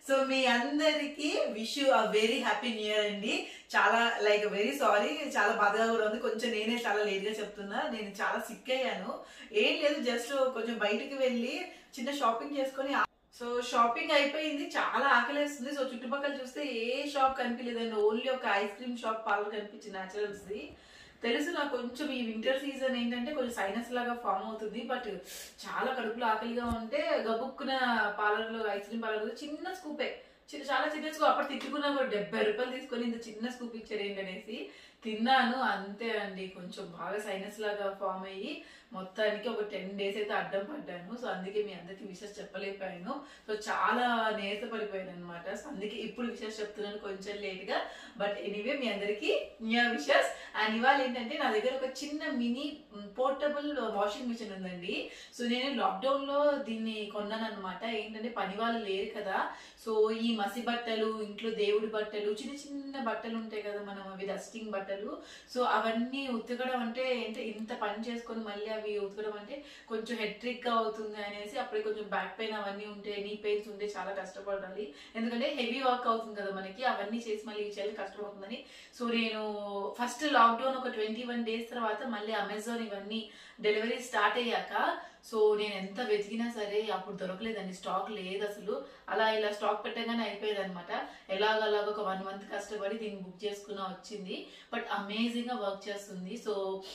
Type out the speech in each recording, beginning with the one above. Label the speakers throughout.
Speaker 1: so మీ అందరికి wish a very happy new year అండి చాలా లైక్ వెరీ సారీ చాలా బాధగా కూడా ఉంది కొంచెం నేనే చాలా లేట్ గా చెప్తున్నా నేను చాలా సిక్ అయ్యాను ఏం లేదు జస్ట్ కొంచెం బయటికి వెళ్ళి చిన్న షాపింగ్ చేసుకొని సో షాపింగ్ అయిపోయింది చాలా ఆకలేస్తుంది సో చుట్టుపక్కల చూస్తే ఏ షాప్ కనిపించలేదండి ఓన్లీ ఒక ఐస్ క్రీమ్ షాప్ పార్లర్ కనిపించింది న్యాచురల్స్ ది తెలుసు నాకు కొంచెం ఈ వింటర్ సీజన్ ఏంటంటే కొంచెం సైనస్ లాగా ఫామ్ అవుతుంది బట్ చాలా కడుపులో ఆకలిగా ఉంటే గబుక్కున పార్లర్లో ఐస్ క్రీమ్ పార్లర్లో చిన్న స్కూపే చిన్న చాలా చిన్న స్కూప్ అప్పుడు తిట్టుకున్నా కూడా డెబ్బై రూపాయలు తీసుకొని ఇంత చిన్న స్కూప్ ఇచ్చారు ఏంటనేసి తిన్నాను అంతే అండి కొంచెం బాగా సైనస్ లాగా ఫామ్ అయ్యి మొత్తానికి ఒక టెన్ డేస్ అయితే అడ్డం పడ్డాను సో అందుకే మీ అందరికి విషెస్ చెప్పలేకపోయాను సో చాలా నేత పడిపోయాను అనమాట సో అందుకే ఇప్పుడు విషెస్ చెప్తున్నాను కొంచెం లేట్ గా బట్ ఎనీవే మీ అందరికి న్యూ విషెస్ అండ్ ఇవాళ ఏంటంటే నా దగ్గర ఒక చిన్న మినీ పోర్టబుల్ వాషింగ్ మిషన్ ఉందండి సో నేను లాక్డౌన్ లో దీన్ని కొన్నాను అనమాట ఏంటంటే పని వాళ్ళు లేరు కదా సో ఈ మసి బట్టలు ఇంట్లో దేవుడి బట్టలు చిన్న చిన్న బట్టలు ఉంటాయి కదా మనం అవి డస్టింగ్ బట్టలు సో అవన్నీ ఉతకడం అంటే ఏంటి ఇంత పని చేసుకొని మళ్ళీ అవి ఉతకడం అంటే కొంచెం హెట్రిక్ గా అవుతుంది అనేసి అప్పుడే కొంచెం బ్యాక్ పెయిన్ అవన్నీ ఉంటే నీ పెయిన్స్ ఉంటే చాలా కష్టపడాలి ఎందుకంటే హెవీ వర్క్ అవుతుంది కదా మనకి అవన్నీ చేసి మళ్ళీ చేయాలి కష్టమవుతుందని సో నేను ఫస్ట్ లాక్డౌన్ ఒక ట్వంటీ వన్ డేస్ తర్వాత మళ్ళీ అమెజాన్ ఇవన్నీ డెలివరీ స్టార్ట్ అయ్యాక సో నేను ఎంత వెతికినా సరే అప్పుడు దొరకలేదండి స్టాక్ లేదు అసలు అలా ఇలా స్టాక్ పెట్టగానే అయిపోయేది అనమాట ఎలాగలాగ ఒక వన్ మంత్ కష్టపడి దీన్ని బుక్ చేసుకున్నా వచ్చింది బట్ అమేజింగ్ గా వర్క్ చేస్తుంది సో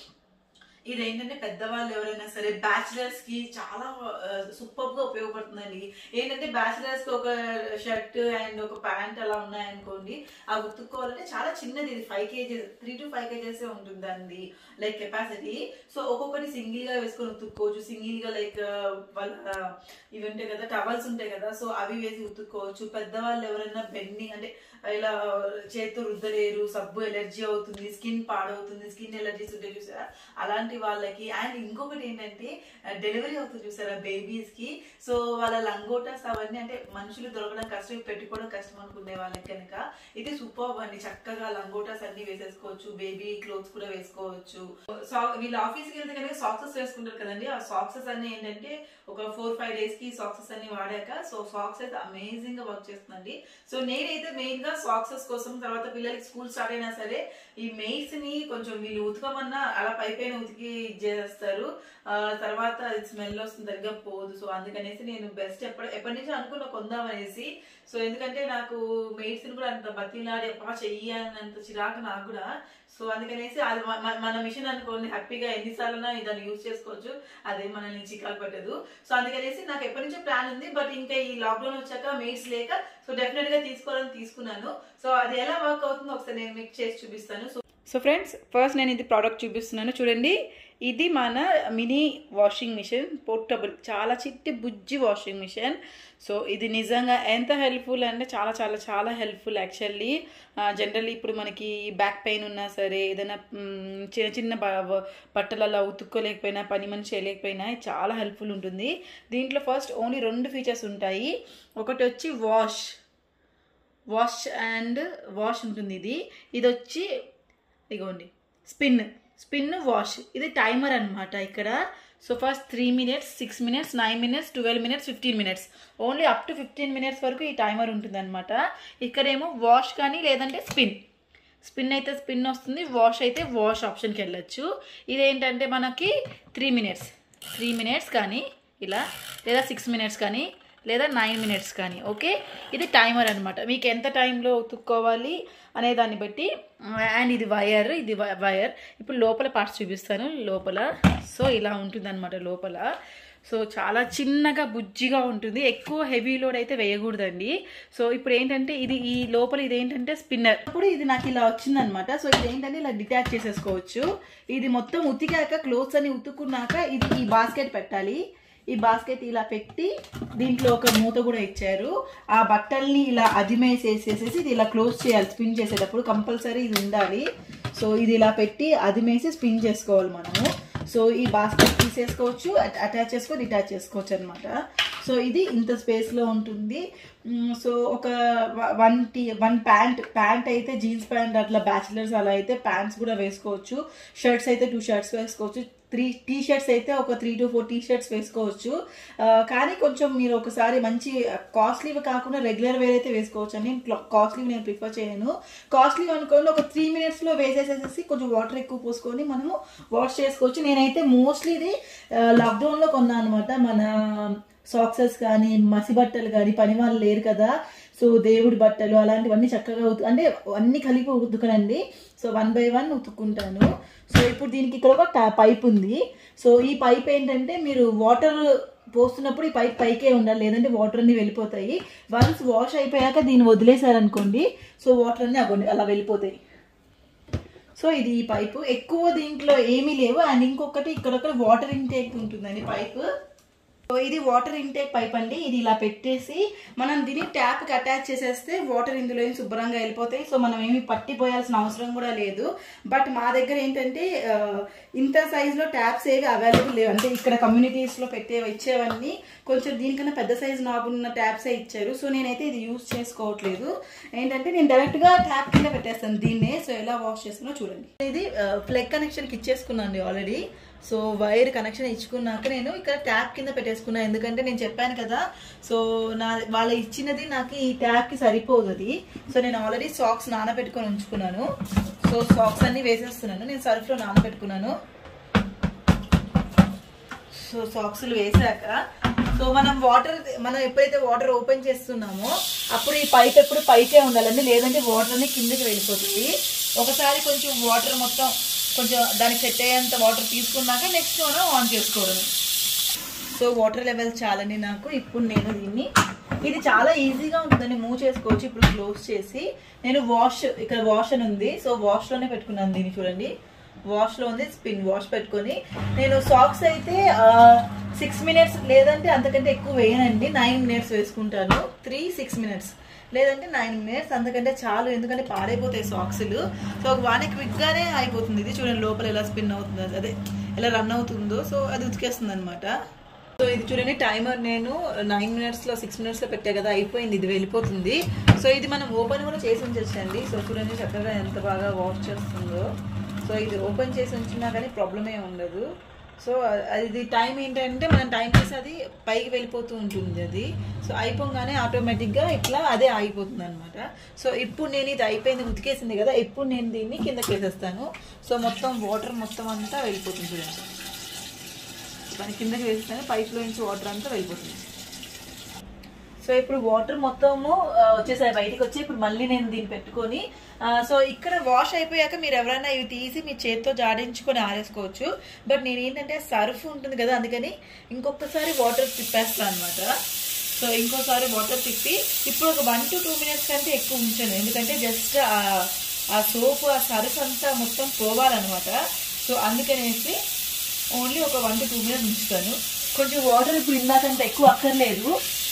Speaker 1: ఇది ఏంటంటే పెద్దవాళ్ళు ఎవరైనా సరే బ్యాచిలర్స్ కి చాలా సూపర్ గా ఉపయోగపడుతుందండి ఏంటంటే బ్యాచిలర్స్ కి ఒక షర్ట్ అండ్ ఒక ప్యాంట్ అలా ఉన్నాయనుకోండి ఆ ఉతుక్కోవాలంటే చాలా చిన్నది ఇది five kgs three to five kgs ఉంటుంది అండి లైక్ కెపాసిటీ సో ఒక్కొక్కటి సింగిల్ గా వేసుకొని ఉతుక్కోవచ్చు సింగిల్ గా లైక్ వాళ్ళ ఇవి ఉంటాయి కదా టవల్స్ ఉంటాయి కదా సో అవి వేసి ఉతుక్కోవచ్చు పెద్దవాళ్ళు ఎవరైనా బెండింగ్ అంటే ఇలా చేతితో రుద్దలేరు సబ్బు ఎలర్జీ అవుతుంది స్కిన్ పాడవుతుంది స్కిన్ ఎలర్జీస్ ఉంటాయి చూసారా అలాంటి వాళ్ళకి అండ్ ఇంకొకటి ఏంటంటే డెలివరీ అవుతుంది చూసారా బేబీస్ కి సో వాళ్ళ లంగోటాస్ అవన్నీ అంటే మనుషులు దొరకడం కష్టం పెట్టుకోవడం కష్టం అనుకునే వాళ్ళకి కనుక ఇది సూపర్ అండి చక్కగా లంగోటాస్ అన్ని వేసేసుకోవచ్చు బేబీ క్లోత్స్ కూడా వేసుకోవచ్చు సో వీళ్ళు ఆఫీస్కి వెళ్తే కనుక సాక్సెస్ వేసుకుంటారు కదండి ఆ సాక్సెస్ అన్ని ఏంటంటే ఒక ఫోర్ ఫైవ్ డేస్ కి సాక్సెస్ అన్ని వాడాక సో సాక్స్ అయితే అమేజింగ్ గా వర్క్ చేస్తుందండి సో నేనైతే మెయిన్ గా సాక్సెస్ కోసం తర్వాత పిల్లలకి స్కూల్ స్టార్ట్ అయినా సరే ఈ మెయిల్స్ ని కొంచెం వీళ్ళు ఉతకమన్నా అలా పై పైన ఉతికి చేస్తారు తర్వాత స్మెల్ వస్తుంది సరిగ్గా పోదు సో అందుకనేసి నేను బెస్ట్ ఎప్పటి ఎప్పటి నుంచి అనుకున్నా కొందామనేసి సో ఎందుకంటే నాకు మెయిడ్స్ కూడా అంత బతిలాడి అప్ప చెయ్యి అన్నంత చిరాకు నాకు కూడా సో అందుకనేసి అది మన మిషన్ అనుకోండి హ్యాపీగా ఎన్నిసార్లు దాన్ని యూజ్ చేసుకోవచ్చు అదే మనల్ని చికాకు పెట్టదు సో అందుకనేసి నాకు ఎప్పటి నుంచో ప్లాన్ ఉంది బట్ ఇంకా ఈ లాక్డౌన్ వచ్చాక మెయిడ్స్ లేక సో డెఫినెట్ గా తీసుకోవాలని తీసుకున్నాను సో అది ఎలా వర్క్ అవుతుందో ఒకసారి నేను మీకు చేసి చూపిస్తాను సో సో ఫ్రెండ్స్ ఫస్ట్ నేను ఇది ప్రోడక్ట్ చూపిస్తున్నాను చూడండి ఇది మన మినీ వాషింగ్ మిషన్ పోర్టబుల్ చాలా చిట్టి బుజ్జి వాషింగ్ మిషన్ సో ఇది నిజంగా ఎంత హెల్ప్ఫుల్ అంటే చాలా చాలా చాలా హెల్ప్ఫుల్ యాక్చువల్లీ జనరల్లీ ఇప్పుడు మనకి బ్యాక్ పెయిన్ ఉన్నా సరే ఏదైనా చిన్న చిన్న బట్టలు అలా ఉతుక్కోలేకపోయినా పని మనిషి చేయలేకపోయినా చాలా హెల్ప్ఫుల్ ఉంటుంది దీంట్లో ఫస్ట్ ఓన్లీ రెండు ఫీచర్స్ ఉంటాయి ఒకటి వచ్చి వాష్ వాష్ అండ్ వాష్ ఉంటుంది ఇది ఇది వచ్చి ఇగోండి స్పిన్ స్పిన్ వాష్ ఇది టైమర్ అనమాట ఇక్కడ so first three minutes six minutes nine minutes twelve minutes fifteen minutes only up to fifteen minutes వరకు ఈ టైమర్ ఉంటుంది అనమాట ఇక్కడేమో వాష్ కానీ లేదంటే స్పిన్ స్పిన్ అయితే స్పిన్ వస్తుంది వాష్ అయితే వాష్ ఆప్షన్కి వెళ్ళొచ్చు ఇదేంటంటే మనకి త్రీ మినిట్స్ త్రీ మినిట్స్ కానీ ఇలా లేదా సిక్స్ మినిట్స్ కానీ లేదా నైన్ మినిట్స్ కానీ ఓకే ఇది టైమర్ అనమాట మీకు ఎంత టైంలో ఉతుక్కోవాలి అనే దాన్ని బట్టి అండ్ ఇది వైర్ ఇది వైర్ ఇప్పుడు లోపల పార్ట్స్ చూపిస్తాను లోపల సో ఇలా ఉంటుంది అనమాట లోపల సో చాలా చిన్నగా బుజ్జిగా ఉంటుంది ఎక్కువ హెవీ లోడ్ అయితే వేయకూడదండి సో ఇప్పుడు ఏంటంటే ఇది ఈ లోపల ఇది ఏంటంటే స్పిన్నర్ ఇప్పుడు ఇది నాకు ఇలా వచ్చిందనమాట సో ఇది ఏంటంటే ఇలా డిటాచ్ చేసేసుకోవచ్చు ఇది మొత్తం ఉతికాక క్లోత్స్ అని ఉతుక్కున్నాక ఇది ఈ బాస్కెట్ పెట్టాలి ఈ బాస్కెట్ ఇలా పెట్టి దీంట్లో ఒక మూత కూడా ఇచ్చారు ఆ బట్టల్ని ఇలా అదిమేసేసేసి ఇది ఇలా క్లోజ్ చేయాలి స్పిన్ చేసేటప్పుడు కంపల్సరీ ఇది ఉండాలి సో ఇది ఇలా పెట్టి అదిమేసి స్పిన్ చేసుకోవాలి మనము సో ఈ బాస్కెట్ తీసేసుకోవచ్చు అటాచ్ చేసుకొని డిటాచ్ చేసుకోవచ్చు అనమాట సో ఇది ఇంత స్పేస్లో ఉంటుంది సో ఒక one T one pant pant అయితే జీన్స్ ప్యాంట్ అట్లా బ్యాచిలర్స్ అలా అయితే ప్యాంట్స్ కూడా వేసుకోవచ్చు షర్ట్స్ అయితే టూ షర్ట్స్ వేసుకోవచ్చు త్రీ టీ షర్ట్స్ అయితే ఒక three to four t-shirts వేసుకోవచ్చు ఆ, కానీ కొంచెం మీరు ఒకసారి మంచి కాస్ట్లీవి కాకుండా రెగ్యులర్ వేర్ అయితే వేసుకోవచ్చు అని కాస్ట్లీ నేను ప్రిఫర్ చేయను కాస్ట్లీ అనుకోండి ఒక త్రీ మినిట్స్లో వేసేసేసి కొంచెం వాటర్ ఎక్కువ పోసుకొని మనము వాష్ చేసుకోవచ్చు నేనైతే మోస్ట్లీ ఇది లాక్డౌన్లో కొన్నాను అనమాట మన సాక్సెస్ కానీ మసి బట్టలు కానీ పని వాళ్ళు లేరు కదా సో దేవుడి బట్టలు అలాంటివన్నీ చక్కగా ఉతు అంటే అన్ని కలిపి ఉతుకనండి సో వన్ బై వన్ ఉతుక్కుంటాను సో ఇప్పుడు దీనికి ఇక్కడ ఒక టా- పైప్ ఉంది సో ఈ పైప్ ఏంటంటే మీరు వాటర్ పోస్తున్నప్పుడు ఈ పైప్ పైకే ఉండాలి లేదంటే వాటర్ అన్ని వెళ్ళిపోతాయి వన్స్ వాష్ అయిపోయాక దీన్ని వదిలేశారనుకోండి సో వాటర్ అన్ని అగోండి అలా వెళ్ళిపోతాయి సో ఇది ఈ పైపు ఎక్కువ దీంట్లో ఏమీ లేవు అండ్ ఇంకొకటి ఇక్కడ వాటర్ ఇంటేక్ ఉంటుందండి పైపు సో ఇది వాటర్ ఇంటేక్ పైప్ అండి ఇది ఇలా పెట్టేసి మనం దీన్ని ట్యాప్ కి అటాచ్ చేసేస్తే వాటర్ ఇందులో నుంచి శుభ్రంగా వెళ్ళిపోతాయి సో మనం ఏమి పట్టిపోయాల్సిన అవసరం కూడా లేదు బట్ మా దగ్గర ఏంటంటే ఆ, ఇంత సైజ్ లో ట్యాప్స్ ఏవి అవైలబుల్ లేవు అంటే ఇక్కడ కమ్యూనిటీస్ లో పెట్టే ఇచ్చేవన్నీ కొంచెం దీనికన్నా పెద్ద సైజ్ నాబ్ ఉన్న ట్యాప్సే ఇచ్చారు సో నేనైతే ఇది యూజ్ చేసుకోవట్లేదు ఏంటంటే నేను డైరెక్ట్ గా ట్యాప్ కింద పెట్టేస్తాను దీన్నే సో ఎలా వాష్ చేస్తున్నా చూడండి ఇది ప్లగ్ కనెక్షన్ కి ఇచ్చేసుకున్నాను ఆల్రెడీ సో వైర్ కనెక్షన్ ఇచ్చుకున్నాక నేను ఇక్కడ ట్యాప్ కింద పెట్టేసుకున్నా ఎందుకంటే నేను చెప్పాను కదా సో నా వాళ్ళ ఇచ్చినది నాకు ఈ ట్యాప్ కి సరిపోదు అది సో నేను ఆల్రెడీ సాక్స్ నానబెట్టుకొని ఉంచుకున్నాను సో సాక్స్ అన్ని వేసేస్తున్నాను నేను సర్ఫ్ లో నానబెట్టుకున్నాను సో సాక్స్లు వేసాక సో మనం వాటర్ మనం ఎప్పుడైతే వాటర్ ఓపెన్ చేస్తున్నామో అప్పుడు ఈ పైప్ ఎప్పుడు పైకే ఉండాలండి లేదంటే వాటర్ అన్ని కిందకి వెళ్ళిపోతుంది ఒకసారి కొంచెం వాటర్ మొత్తం కొంచెం దానికి సెట్ అయ్యేంత వాటర్ తీసుకున్నాక నెక్స్ట్ మనం ఆన్ చేసుకోవడం సో వాటర్ లెవెల్ చాలండి నాకు ఇప్పుడు నేను దీన్ని ఇది చాలా ఈజీగా ఉంటుందండి మూవ్ చేసుకోవచ్చు ఇప్పుడు క్లోజ్ చేసి నేను వాష్ ఇక్కడ వాష్ అని ఉంది సో వాష్ లోనే పెట్టుకున్నాను దీన్ని చూడండి వాష్ లో ఉంది స్పిన్ వాష్ పెట్టుకొని నేను సాక్స్ అయితే సిక్స్ మినిట్స్ లేదంటే అంతకంటే ఎక్కువ వేయనండి నైన్ మినిట్స్ వేసుకుంటాను త్రీ సిక్స్ మినిట్స్ లేదంటే నైన్ మినిట్స్ అంతకంటే చాలు ఎందుకంటే పాడైపోతాయి సాక్స్లు సో వానే క్విక్ గానే అయిపోతుంది ఇది చూడండి లోపల ఎలా స్పిన్ అవుతుందో అదే ఎలా రన్ అవుతుందో సో అది ఉతికేస్తుంది అనమాట సో ఇది చూడండి టైమర్ నేను నైన్ మినిట్స్ లో సిక్స్ మినిట్స్ లో పెట్టా కదా అయిపోయింది ఇది వెళ్ళిపోతుంది సో ఇది మనం ఓపెన్ కూడా చేసి ఉంచండి సో చూడండి చక్కగా ఎంత బాగా వాష్ చేస్తుందో సో ఇది ఓపెన్ చేసి ఉంచినా కానీ ప్రాబ్లం ఏమి ఉండదు సో అది టైం ఏంటంటే మనం టైం చేసి అది పైకి వెళ్ళిపోతూ ఉంటుంది అది సో అయిపోగానే ఆటోమేటిక్గా ఇట్లా అదే ఆగిపోతుంది అనమాట సో ఇప్పుడు నేను ఇది అయిపోయింది ఉతికేసింది కదా ఇప్పుడు నేను దీన్ని కిందకి వేసేస్తాను సో మొత్తం వాటర్ మొత్తం అంతా వెళ్ళిపోతుంది చూడండి దాని కిందకి వేస్తాను పైప్లో నుంచి వాటర్ అంతా వెళ్ళిపోతుంది సో ఇప్పుడు వాటర్ మొత్తము ఆ, వచ్చేసాయి బయటికి వచ్చి ఇప్పుడు మళ్ళీ నేను దీన్ని పెట్టుకొని ఆ, సో ఇక్కడ వాష్ అయిపోయాక మీరు ఎవరైనా ఇవి తీసి మీ చేతితో జాడించుకొని ఆరేసుకోవచ్చు బట్ నేను ఏంటంటే సర్ఫ్ ఉంటుంది కదా అందుకని ఇంకొకసారి వాటర్ తిప్పేస్తాను అనమాట సో ఇంకోసారి వాటర్ తిప్పి ఇప్పుడు ఒక వన్ టు టూ మినిట్స్ కంటే ఎక్కువ ఉంచాను ఎందుకంటే జస్ట్ ఆ సోప్ ఆ సర్ఫ్ అంతా మొత్తం పోవాలన్నమాట సో అందుకనేసి ఓన్లీ ఒక వన్ టు టూ మినిట్స్ ఉంచుతాను కొంచెం వాటర్ ఇప్పుడు ఇందాకంత ఎక్కువ అక్కర్లేదు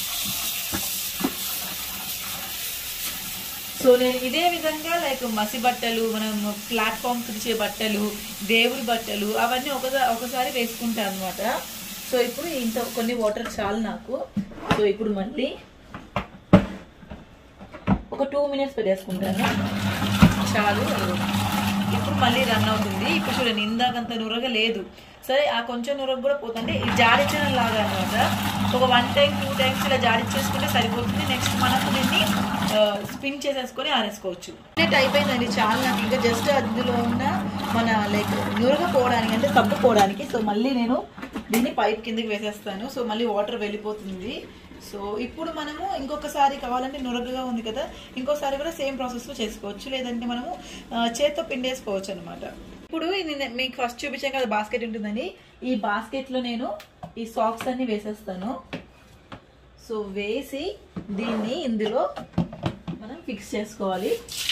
Speaker 1: సో నేను ఇదే విధంగా లైక్ మసి బట్టలు మనం ప్లాట్ఫామ్ తుడిచే బట్టలు దేవుడి బట్టలు అవన్నీ ఒకసారి ఒకసారి వేసుకుంటాను అనమాట సో ఇప్పుడు ఇంత కొన్ని వాటర్ చాలు నాకు సో ఇప్పుడు మళ్ళీ ఒక టూ మినిట్స్ పెట్టేసుకుంటాను చాలు ఇప్పుడు మళ్ళీ రన్ అవుతుంది ఇప్పుడు చూడండి ఇందాకంత నురగ లేదు సరే ఆ కొంచెం నురగ కూడా పోతుంటే ఇది జాడించడం లాగా అనమాట ఒక వన్ టైం టూ టైమ్స్ ఇలా జాడించేసుకుంటే సరిపోతుంది నెక్స్ట్ మనకు దీన్ని స్పిన్ చేసేసుకొని ఆరేసుకోవచ్చు నెట్ అయిపోయిందండి చాలా నాకు ఇంకా జస్ట్ అందులో ఉన్న మన లైక్ నురగ పోవడానికి అంటే సబ్బు పోవడానికి సో మళ్ళీ నేను దీన్ని పైప్ కిందకి వేసేస్తాను సో మళ్ళీ వాటర్ వెళ్ళిపోతుంది సో ఇప్పుడు మనము ఇంకొకసారి కావాలంటే నురగగా ఉంది కదా ఇంకోసారి కూడా సేమ్ ప్రాసెస్లో చేసుకోవచ్చు లేదంటే మనము ఆ, చేత్తో పిండేసుకోవచ్చు అనమాట ఇప్పుడు ఇది నేను మీకు ఫస్ట్ చూపించాను కదా బాస్కెట్ ఉంటుందని ఈ బాస్కెట్లో నేను ఈ సాక్స్ అన్ని వేసేస్తాను సో వేసి దీన్ని ఇందులో మనం ఫిక్స్ చేసుకోవాలి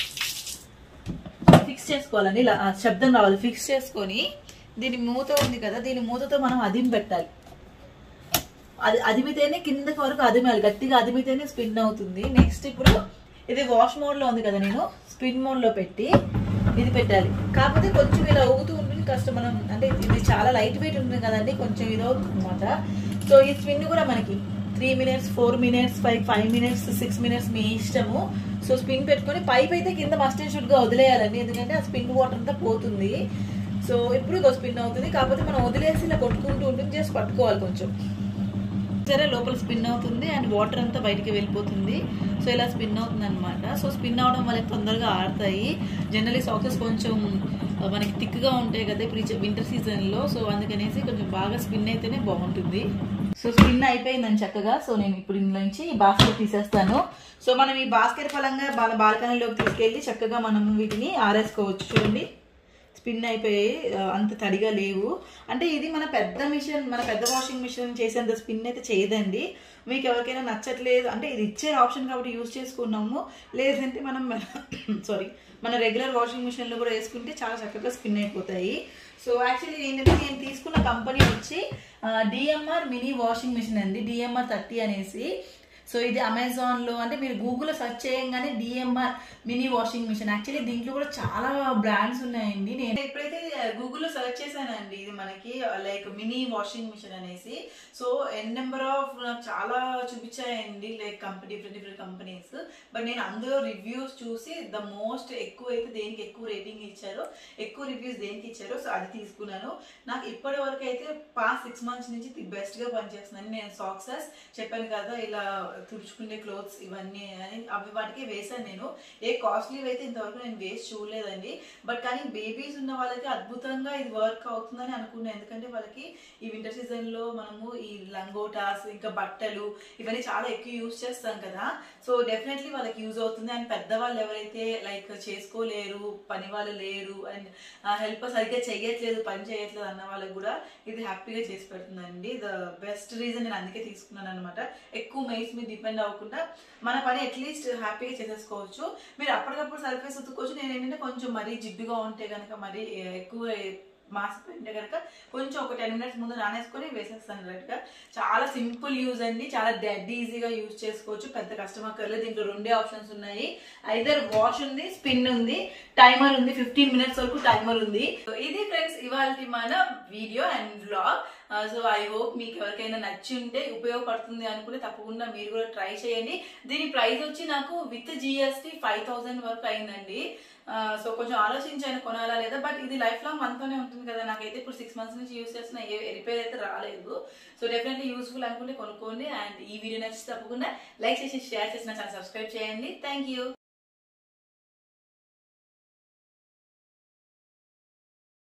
Speaker 1: ఫిక్స్ చేసుకోవాలండి ఇలా ఆ, శబ్దం రావాలి ఫిక్స్ చేసుకొని దీని మూత ఉంది కదా దీని మూతతో మనం అదిమి పెట్టాలి అది అదిమితేనే కిందకి వరకు అదిమేయాలి గట్టిగా అదిమితేనే స్పిన్ అవుతుంది నెక్స్ట్ ఇప్పుడు ఇది వాష్ మోడ్ లో ఉంది కదా నేను స్పిన్ మోడ్ లో పెట్టి ఇది పెట్టాలి కాకపోతే కొంచెం ఇలా ఊగుతూ ఉంటుంది కష్టం మనం అంటే ఇది చాలా లైట్ వెయిట్ ఉంటుంది కదండి కొంచెం ఇది అవుతుంది అనమాట సో ఈ స్పిన్ కూడా మనకి three minutes four minutes five five minutes six minutes మీ ఇష్టము సో స్పిన్ పెట్టుకొని పైప్ అయితే కింద మస్ట్ అండ్ షుడ్ గా వదిలేయాలండి ఎందుకంటే ఆ స్పిన్ వాటర్ అంతా పోతుంది సో ఎప్పుడు ఇదో స్పిన్ అవుతుంది కాకపోతే మనం వదిలేసి ఇలా కొట్టుకుంటూ ఉంటుంది జస్ట్ పట్టుకోవాలి కొంచెం సరే లోపల స్పిన్ అవుతుంది అండ్ వాటర్ అంతా బయటికి వెళ్ళిపోతుంది సో ఇలా స్పిన్ అవుతుంది అనమాట సో స్పిన్ అవడం వల్ల తొందరగా ఆడతాయి జనరలీ సాక్సెస్ కొంచెం ఆ, మనకి థిక్గా ఉంటాయి కదా ఇప్పుడు వింటర్ సీజన్లో సో అందుకనేసి కొంచెం బాగా స్పిన్ అయితేనే బాగుంటుంది సో స్పిన్ అయిపోయిందని చక్కగా సో నేను ఇప్పుడు ఇందులో నుంచి ఈ బాస్కెట్ తీసేస్తాను సో మనం ఈ బాస్కెట్ ఫలంగా మన బాల్కనీలోకి తీసుకెళ్ళి చక్కగా మనం వీటిని ఆరేసుకోవచ్చు చూడండి స్పిన్ అయిపోయి ఆ, అంత తడిగా లేవు అంటే ఇది మన పెద్ద మిషన్ మన పెద్ద వాషింగ్ మిషన్ చేసేంత స్పిన్ అయితే చేయదండి మీకు ఎవరికైనా నచ్చట్లేదు అంటే ఇది ఇచ్చే ఆప్షన్ కాబట్టి యూజ్ చేసుకున్నాము లేదంటే మనం సారీ మన రెగ్యులర్ వాషింగ్ మిషన్లో కూడా వేసుకుంటే చాలా చక్కగా స్పిన్ అయిపోతాయి సో యాక్చువల్లీ ఏంటంటే నేను తీసుకున్న కంపెనీ వచ్చి డిఎంఆర్ మినీ వాషింగ్ మిషన్ అండి డిఎంఆర్ థర్టీ అనేసి సో ఇది అమెజాన్ లో అంటే మీరు గూగుల్లో సెర్చ్ చేయగానే DMR mini washing machine actually దీంట్లో కూడా చాలా బ్రాండ్స్ ఉన్నాయండి నేను ఎప్పుడైతే గూగుల్లో సెర్చ్ చేశానండి ఇది మనకి లైక్ మినీ వాషింగ్ మిషన్ అనేసి సో ఎన్ నెంబర్ ఆఫ్ చాలా చూపించాయండి like company different different companies but నేను అందులో రివ్యూస్ చూసి ద మోస్ట్ ఎక్కువ అయితే దేనికి ఎక్కువ రేటింగ్ ఇచ్చారో ఎక్కువ రివ్యూస్ దేనికి ఇచ్చారో సో అది తీసుకున్నాను నాకు ఇప్పటి వరకు అయితే పాస్ట్ సిక్స్ మంత్స్ నుంచి ది బెస్ట్ గా పనిచేస్తుందని నేను సాక్సెస్ చెప్పాను కదా ఇలా తుడుచుకునే క్లోత్స్ ఇవన్నీ అని అవి వాటికి వేసాను నేను ఏ కాస్ట్లీ అయితే ఇంతవరకు నేను వేస్ట్ చూడలేదండి బట్ కానీ బేబీస్ ఉన్న వాళ్ళకి అద్భుతంగా ఇది వర్క్ అవుతుందని అనుకున్నాను ఎందుకంటే వాళ్ళకి ఈ వింటర్ సీజన్ లో మనము ఈ లంగోటాస్ ఇంకా బట్టలు ఇవన్నీ చాలా ఎక్కువ యూజ్ చేస్తాం కదా సో డెఫినెట్లీ వాళ్ళకి యూజ్ అవుతుంది అండ్ పెద్దవాళ్ళు ఎవరైతే లైక్ చేసుకోలేరు పని వాళ్ళు లేరు అండ్ హెల్ప్ సరిగ్గా చెయ్యట్లేదు పని చేయట్లేదు అన్న వాళ్ళకి కూడా ఇది హ్యాపీగా చేసి పెడుతుందండి ద బెస్ట్ రీజన్ నేను అందుకే తీసుకున్నాను అనమాట ఎక్కువ మెయిల్స్ మీద డిపెండ్ అవ్వకుండా మన పని అట్లీస్ట్ హ్యాపీగా చేసేసుకోవచ్చు మీరు అప్పటికప్పుడు సర్ఫేస్ ఉతుక్కోవచ్చు నేను ఏంటంటే కొంచెం మరీ జిడ్డుగా ఉంటే కనుక మరీ ఎక్కువ మాస్క్ ఉంటే కనుక కొంచెం ఒక టెన్ మినిట్స్ ముందు నానేసుకొని వేసేస్తాను డైరెక్ట్గా చాలా సింపుల్ యూజ్ అండి చాలా డెడ్ ఈజీగా యూజ్ చేసుకోవచ్చు పెద్ద కష్టం అక్కర్లేదు దీంట్లో రెండే ఆప్షన్స్ ఉన్నాయి ఐదర్ వాష్ ఉంది స్పిన్ ఉంది టైమర్ ఉంది ఫిఫ్టీన్ మినిట్స్ వరకు టైమర్ ఉంది So, ఇది ఫ్రెండ్స్ ఇవాళ మన video and vlog so I hope మీకు ఎవరికైనా నచ్చి ఉంటే ఉపయోగపడుతుంది అనుకుంటే తప్పకుండా మీరు కూడా ట్రై చేయండి దీని ప్రైస్ వచ్చి నాకు విత్ జిఎస్టీ ఫైవ్ థౌసండ్ వరకు అయిందండి సో కొంచెం ఆలోచించాను కొనాలా లేదా బట్ ఇది లైఫ్ లాంగ్ మనతోనే ఉంటుంది కదా నాకైతే ఇప్పుడు సిక్స్ మంత్స్ నుంచి యూస్ చేస్తున్న ఏ రిపేర్ అయితే రాలేదు సో డెఫినెట్లీ యూస్ఫుల్ అనుకుంటే కొనుక్కోండి అండ్ ఈ వీడియో నచ్చి తప్పకుండా లైక్ చేసి షేర్ చేసి నా ఛానల్ సబ్స్క్రైబ్ చేయండి థ్యాంక్ యూ